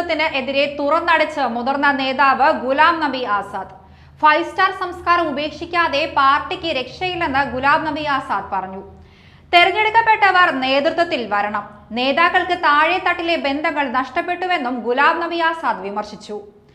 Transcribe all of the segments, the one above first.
നേതൃത്വത്തിന് എതിരെ തുറന്നടിച്ച് മുതിർന്ന നേതാവ് ഗുലാം നബി ആസാദ് ഫൈവ് സ്റ്റാർ സംസ്കാരം ഉപേക്ഷിക്കാതെ പാർട്ടിക്ക് രക്ഷയില്ലെന്ന് ഗുലാം നബി ആസാദ് പറഞ്ഞു തെരഞ്ഞെടുക്കപ്പെട്ടവർ നേതൃത്വത്തിൽ വരണം നേതാക്കൾക്ക് താഴെ തട്ടിലെ ബന്ധങ്ങൾ നഷ്ടപ്പെട്ടുവെന്നും ഗുലാം നബി ആസാദ് വിമർശിച്ചു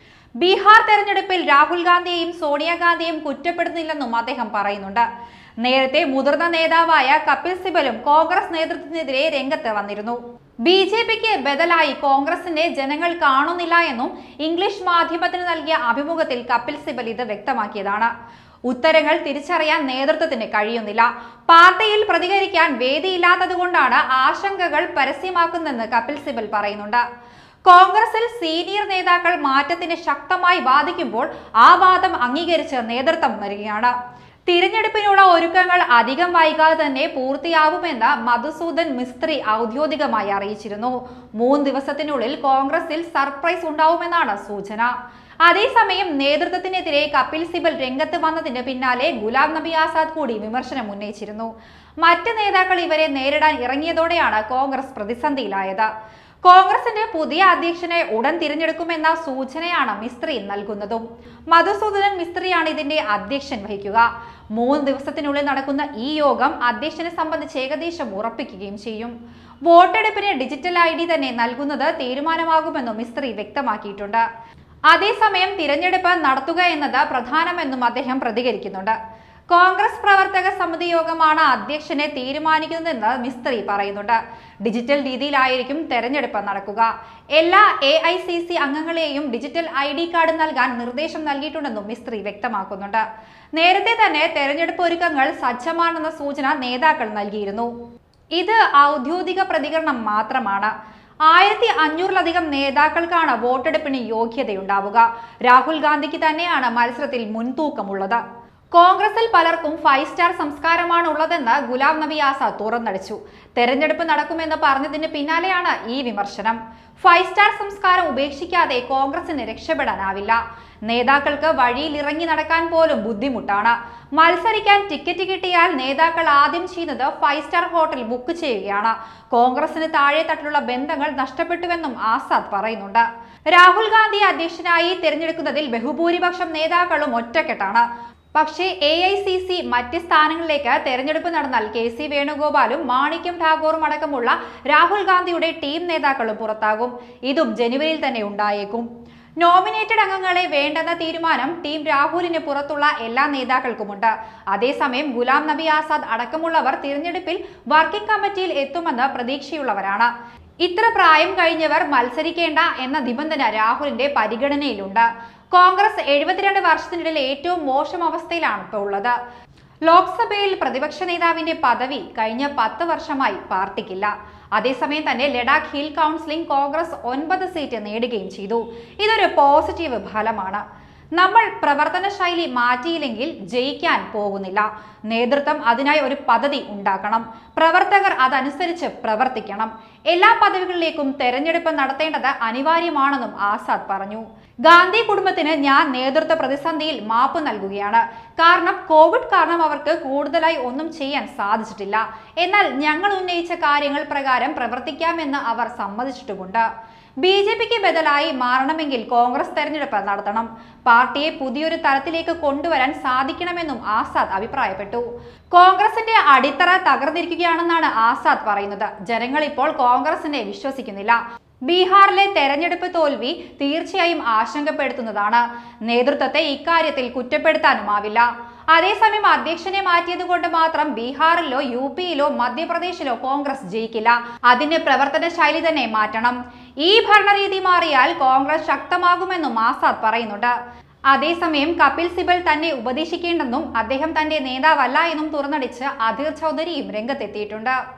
ബീഹാർ തെരഞ്ഞെടുപ്പിൽ രാഹുൽ ഗാന്ധിയെയും സോണിയാഗാന്ധിയെയും കുറ്റപ്പെടുന്നില്ലെന്നും അദ്ദേഹം പറയുന്നുണ്ട് നേരത്തെ മുതിർന്ന നേതാവായ കപിൽ സിബലും കോൺഗ്രസ് നേതൃത്വത്തിനെതിരെ രംഗത്ത് വന്നിരുന്നു ബി ജെ പിക്ക് ബദലായി കോൺഗ്രസിനെ ജനങ്ങൾ കാണുന്നില്ല എന്നും ഇംഗ്ലീഷ് മാധ്യമത്തിന് നൽകിയ അഭിമുഖത്തിൽ കപിൽ സിബൽ ഇത് വ്യക്തമാക്കിയതാണ് ഉത്തരങ്ങൾ തിരിച്ചറിയാൻ നേതൃത്വത്തിന് കഴിയുന്നില്ല പാർട്ടിയിൽ പ്രതികരിക്കാൻ വേദിയില്ലാത്തതുകൊണ്ടാണ് ആശങ്കകൾ പരസ്യമാക്കുന്നതെന്ന് കപിൽ സിബൽ പറയുന്നുണ്ട് കോൺഗ്രസിൽ സീനിയർ നേതാക്കൾ മാറ്റത്തിന് ശക്തമായി വാദിക്കുമ്പോൾ ആ വാദം അംഗീകരിച്ച് നേതൃത്വം വരികയാണ് തിരഞ്ഞെടുപ്പിനുള്ള ഒരുക്കങ്ങൾ അധികം വൈകാതെ തന്നെ പൂർത്തിയാവുമെന്ന് മധുസൂദൻ മിസ്ത്രി ഔദ്യോഗികമായി അറിയിച്ചിരുന്നു മൂന്ന് ദിവസത്തിനുള്ളിൽ കോൺഗ്രസിൽ സർപ്രൈസ് ഉണ്ടാവുമെന്നാണ് സൂചന അതേസമയം നേതൃത്വത്തിനെതിരെ കപിൽ സിബൽ രംഗത്ത് വന്നതിന് പിന്നാലെ ഗുലാം നബി ആസാദ് കൂടി വിമർശനം ഉന്നയിച്ചിരുന്നു മറ്റ് നേതാക്കൾ ഇവരെ നേരിടാൻ ഇറങ്ങിയതോടെയാണ് കോൺഗ്രസ് പ്രതിസന്ധിയിലായത് കോൺഗ്രസിന്റെ പുതിയ അധ്യക്ഷനെ ഉടൻ തിരഞ്ഞെടുക്കുമെന്ന സൂചനയാണ് മിസ്ത്രി നൽകുന്നതും മധുസൂദനൻ മിസ്ത്രിയാണ് ഇതിന്റെ അധ്യക്ഷൻ വഹിക്കുക മൂന്ന് ദിവസത്തിനുള്ളിൽ നടക്കുന്ന ഈ യോഗം അധ്യക്ഷനെ സംബന്ധിച്ച് ഏകദേശം ഉറപ്പിക്കുകയും ചെയ്യും വോട്ടെടുപ്പിന് ഡിജിറ്റൽ ഐ ഡി തന്നെ നൽകുന്നത് തീരുമാനമാകുമെന്നും മിസ്ത്രി വ്യക്തമാക്കിയിട്ടുണ്ട് അതേസമയം തിരഞ്ഞെടുപ്പ് നടത്തുക എന്നത് പ്രധാനമെന്നും അദ്ദേഹം പ്രതികരിക്കുന്നുണ്ട് കോൺഗ്രസ് പ്രവർത്തക സമിതി യോഗമാണ് അധ്യക്ഷനെ തീരുമാനിക്കുന്നതെന്ന് മിസ്ത്രി പറയുന്നുണ്ട് ഡിജിറ്റൽ രീതിയിലായിരിക്കും തെരഞ്ഞെടുപ്പ് നടക്കുക എല്ലാ എ ഐ സി സി അംഗങ്ങളെയും ഡിജിറ്റൽ ഐ ഡി കാർഡ് നൽകാൻ നിർദ്ദേശം നൽകിയിട്ടുണ്ടെന്നും മിസ്ത്രി വ്യക്തമാക്കുന്നുണ്ട് നേരത്തെ തന്നെ തെരഞ്ഞെടുപ്പ് ഒരുക്കങ്ങൾ സജ്ജമാണെന്ന സൂചന നേതാക്കൾ നൽകിയിരുന്നു ഇത് ഔദ്യോഗിക പ്രതികരണം മാത്രമാണ് ആയിരത്തി അഞ്ഞൂറിലധികം നേതാക്കൾക്കാണ് വോട്ടെടുപ്പിന് യോഗ്യതയുണ്ടാവുക രാഹുൽ ഗാന്ധിക്ക് തന്നെയാണ് മത്സരത്തിൽ മുൻതൂക്കമുള്ളത് കോൺഗ്രസിൽ പലർക്കും ഫൈവ് സ്റ്റാർ സംസ്കാരമാണ് ഉള്ളതെന്ന് ഗുലാം നബി ആസാദ് തുറന്നടിച്ചു തെരഞ്ഞെടുപ്പ് നടക്കുമെന്ന് പറഞ്ഞതിന് പിന്നാലെയാണ് ഈ വിമർശനം ഫൈവ് സ്റ്റാർ സംസ്കാരം ഉപേക്ഷിക്കാതെ കോൺഗ്രസിന് രക്ഷപ്പെടാനാവില്ല നേതാക്കൾക്ക് വഴിയിൽ ഇറങ്ങി നടക്കാൻ പോലും ബുദ്ധിമുട്ടാണ് മത്സരിക്കാൻ ടിക്കറ്റ് കിട്ടിയാൽ നേതാക്കൾ ആദ്യം ചെയ്യുന്നത് ഫൈവ് സ്റ്റാർ ഹോട്ടൽ ബുക്ക് ചെയ്യുകയാണ് കോൺഗ്രസിന് താഴെ തട്ടിലുള്ള ബന്ധങ്ങൾ നഷ്ടപ്പെട്ടുവെന്നും ആസാദ് പറയുന്നുണ്ട് രാഹുൽ ഗാന്ധി അധ്യക്ഷനായി തിരഞ്ഞെടുക്കുന്നതിൽ ബഹുഭൂരിപക്ഷം നേതാക്കളും ഒറ്റക്കെട്ടാണ് പക്ഷേ എ ഐ സി സി മറ്റ് സ്ഥാനങ്ങളിലേക്ക് തെരഞ്ഞെടുപ്പ് നടന്നാൽ കെ സി വേണുഗോപാലും മാണിക്യം ഠാഗോറും അടക്കമുള്ള രാഹുൽ ഗാന്ധിയുടെ ടീം നേതാക്കളും പുറത്താകും ഇതും ജനുവരിയിൽ തന്നെ ഉണ്ടായേക്കും നോമിനേറ്റഡ് അംഗങ്ങളെ വേണ്ടെന്ന തീരുമാനം ടീം രാഹുലിന് പുറത്തുള്ള എല്ലാ നേതാക്കൾക്കുമുണ്ട് അതേസമയം ഗുലാം നബി ആസാദ് അടക്കമുള്ളവർ തിരഞ്ഞെടുപ്പിൽ വർക്കിംഗ് കമ്മിറ്റിയിൽ എത്തുമെന്ന് പ്രതീക്ഷയുള്ളവരാണ് ഇത്ര പ്രായം കഴിഞ്ഞവർ മത്സരിക്കേണ്ട എന്ന നിബന്ധന രാഹുലിന്റെ പരിഗണനയിലുണ്ട് കോൺഗ്രസ് എഴുപത്തിരണ്ട് വർഷത്തിനിടയിൽ ഏറ്റവും മോശം അവസ്ഥയിലാണ് ഇപ്പോൾ ഉള്ളത് ലോക്സഭയിൽ പ്രതിപക്ഷ നേതാവിന്റെ പദവി കഴിഞ്ഞ പത്ത് വർഷമായി പാർട്ടിക്കില്ല അതേസമയം തന്നെ ലഡാക്ക് ഹിൽ കൗൺസിലിംഗ് കോൺഗ്രസ് ഒൻപത് സീറ്റ് നേടുകയും ചെയ്തു ഇതൊരു പോസിറ്റീവ് ഫലമാണ് നമ്മൾ പ്രവർത്തന ശൈലി മാറ്റിയില്ലെങ്കിൽ ജയിക്കാൻ പോകുന്നില്ല നേതൃത്വം അതിനായി ഒരു പദ്ധതി ഉണ്ടാക്കണം പ്രവർത്തകർ അതനുസരിച്ച് പ്രവർത്തിക്കണം എല്ലാ പദവികളിലേക്കും തെരഞ്ഞെടുപ്പ് നടത്തേണ്ടത് അനിവാര്യമാണെന്നും ആസാദ് പറഞ്ഞു ഗാന്ധി കുടുംബത്തിന് ഞാൻ നേതൃത്വ പ്രതിസന്ധിയിൽ മാപ്പ് നൽകുകയാണ് കാരണം കോവിഡ് കാരണം അവർക്ക് കൂടുതലായി ഒന്നും ചെയ്യാൻ സാധിച്ചിട്ടില്ല എന്നാൽ ഞങ്ങൾ ഉന്നയിച്ച കാര്യങ്ങൾ പ്രകാരം പ്രവർത്തിക്കാമെന്ന് അവർ സമ്മതിച്ചിട്ടുമുണ്ട് ബി ജെ പിക്ക് ബദലായി മാറണമെങ്കിൽ കോൺഗ്രസ് തെരഞ്ഞെടുപ്പ് നടത്തണം പാർട്ടിയെ പുതിയൊരു തലത്തിലേക്ക് കൊണ്ടുവരാൻ സാധിക്കണമെന്നും ആസാദ് അഭിപ്രായപ്പെട്ടു കോൺഗ്രസിന്റെ അടിത്തറ തകർന്നിരിക്കുകയാണെന്നാണ് ആസാദ് പറയുന്നത് ജനങ്ങൾ ഇപ്പോൾ കോൺഗ്രസിനെ വിശ്വസിക്കുന്നില്ല ബീഹാറിലെ തെരഞ്ഞെടുപ്പ് തോൽവി തീർച്ചയായും ആശങ്കപ്പെടുത്തുന്നതാണ് നേതൃത്വത്തെ ഇക്കാര്യത്തിൽ കുറ്റപ്പെടുത്താനുമാവില്ല അതേസമയം അധ്യക്ഷനെ മാറ്റിയത് കൊണ്ട് മാത്രം ബീഹാറിലോ യു പിയിലോ മധ്യപ്രദേശിലോ കോൺഗ്രസ് ജയിക്കില്ല അതിന്റെ പ്രവർത്തന ശൈലി തന്നെ മാറ്റണം ഈ ഭരണരീതി മാറിയാൽ കോൺഗ്രസ് ശക്തമാകുമെന്നും ആസാദ് പറയുന്നുണ്ട് അതേസമയം കപിൽ സിബൽ തന്നെ ഉപദേശിക്കേണ്ടെന്നും അദ്ദേഹം തന്റെ നേതാവല്ല എന്നും തുറന്നടിച്ച് അധീർ ചൗധരിയും രംഗത്തെത്തിയിട്ടുണ്ട്